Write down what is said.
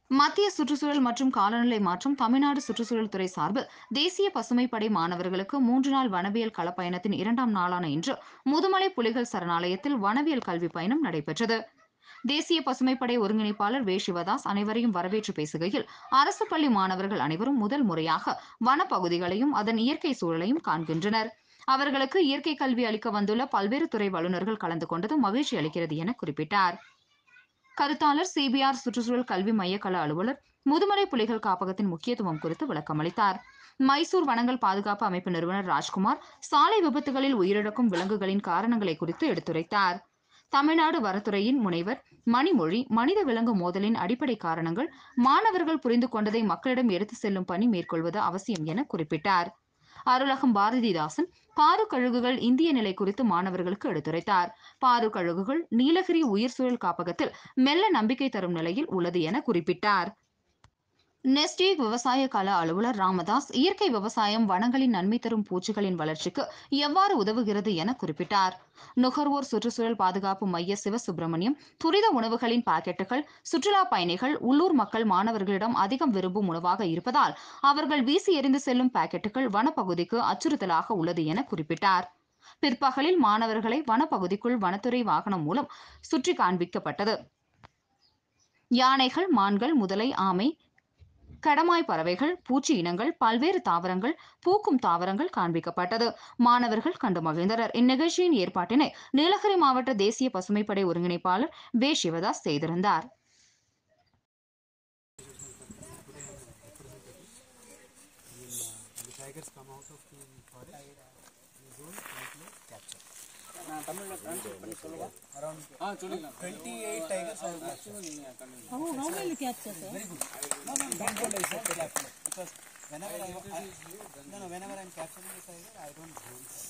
மத்திய சுற்றுச்சூழல் மற்றும் காலநிலை மாற்றம் தமிழ்நாடு சுற்றுச்சூழல் துறை சார்பில் தேசிய பசுமை படை மாணவர்களுக்கு மூன்று நாள் வனவியல் களப்பயணத்தின் இரண்டாம் நாளான இன்று முதுமலை புலிகள் சரணாலயத்தில் வனவியல் கல்வி பயணம் நடைபெற்றது தேசிய பசுமைப்படை ஒருங்கிணைப்பாளர் வே சிவதாஸ் அனைவரையும் வரவேற்று பேசுகையில் அரசு பள்ளி மாணவர்கள் அனைவரும் முதல் முறையாக வனப்பகுதிகளையும் அதன் இயற்கை சூழலையும் காண்கின்றனர் அவர்களுக்கு இயற்கை கல்வி அளிக்க வந்துள்ள பல்வேறு துறை வல்லுநர்கள் கலந்து கொண்டது மகிழ்ச்சி அளிக்கிறது என குறிப்பிட்டார் கருத்தாளர் சிபிஆர் சுற்றுச்சூழல் கல்வி மைய கள அலுவலர் முதுமலை புலிகள் காப்பகத்தின் முக்கியத்துவம் குறித்து விளக்கமளித்தார் மைசூர் வனங்கள் பாதுகாப்பு அமைப்பு நிறுவனர் ராஜ்குமார் சாலை விபத்துகளில் உயிரிழக்கும் விலங்குகளின் காரணங்களை குறித்து எடுத்துரைத்தார் தமிழ்நாடு வனத்துறையின் முனைவர் மணிமொழி மனித விலங்கு மோதலின் அடிப்படை காரணங்கள் மாணவர்கள் புரிந்து கொண்டதை மக்களிடம் எடுத்து செல்லும் பணி மேற்கொள்வது அவசியம் என குறிப்பிட்டார் அருளகம் பாரதிதாசன் பாரு கழுகுகள் இந்திய நிலை குறித்து மாணவர்களுக்கு எடுத்துரைத்தார் பாரு கழுகுகள் நீலகிரி உயிர் சூழல் காப்பகத்தில் மெல்ல நம்பிக்கை தரும் நிலையில் உள்ளது என குறிப்பிட்டார் நெஸ்டேக் விவசாய கள அலுவலர் ராமதாஸ் இயற்கை விவசாயம் வனங்களின் நன்மை தரும் பூச்சிகளின் வளர்ச்சிக்கு எவ்வாறு உதவுகிறது என குறிப்பிட்டார் நுகர்வோர் சுற்றுச்சூழல் பாதுகாப்பு மைய சிவசுப்பிரமணியம் துரித உணவுகளின் பாக்கெட்டுகள் சுற்றுலா பயணிகள் உள்ளூர் மக்கள் மாணவர்களிடம் அதிகம் விரும்பும் உணவாக இருப்பதால் அவர்கள் வீசி எறிந்து செல்லும் பாக்கெட்டுகள் வனப்பகுதிக்கு அச்சுறுத்தலாக உள்ளது என குறிப்பிட்டார் பிற்பகலில் மாணவர்களை வனப்பகுதிக்குள் வனத்துறை வாகனம் மூலம் சுற்றி காண்பிக்கப்பட்டது யானைகள் மான்கள் முதலை ஆமை கடமாய் பறவைகள் பூச்சி இனங்கள் பல்வேறு தாவரங்கள் பூக்கும் தாவரங்கள் காண்பிக்கப்பட்டது மாணவர்கள் கண்டு மகிழ்ந்தனர் இந்நிகழ்ச்சியின் ஏற்பாட்டினை நீலகிரி மாவட்ட தேசிய பசுமைப்படை ஒருங்கிணைப்பாளர் வே சிவதாஸ் செய்திருந்தார் the tigers come out of the forest you go tightly capture நான் தமிழ்ல translate பண்ணி சொல்லவா around ஆ சொல்லிக்கலாம் 28 tigers I have captured. நீங்க continue. How, how will you capture, sir? No, no, don't hold I said capture because whenever I, I no, no, whenever I'm capturing the tiger, I don't hold.